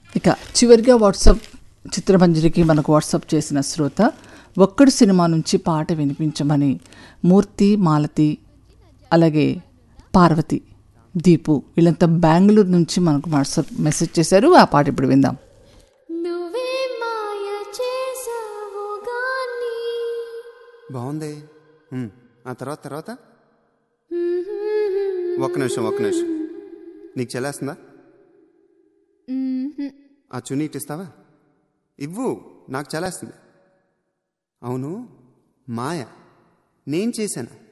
ఇక చివరిగా వాట్సాప్ చిత్రమంజరికి మనకు వాట్సాప్ చేసిన శ్రోత ఒక్కడు సినిమా నుంచి పాట వినిపించమని మూర్తి మాలతి అలాగే పార్వతి దీపు వీళ్ళంతా బెంగళూరు నుంచి మనకు వాట్సాప్ మెసేజ్ చేశారు ఆ పాట ఇప్పుడు విందాం నువ్వే మాయ చేసావు గాని బాగుంది ఉమ్, ఆ తర్వాత తర్వాత ఒక్క నిమిషం ఒక్క నిమిషం నీకు చెల్లేస్తుందా ఆ చున్నీ ఇటు ఇస్తావా ఇవ్వు నాకు చెల్లేస్తుంది అవును మాయ నేను చేశాను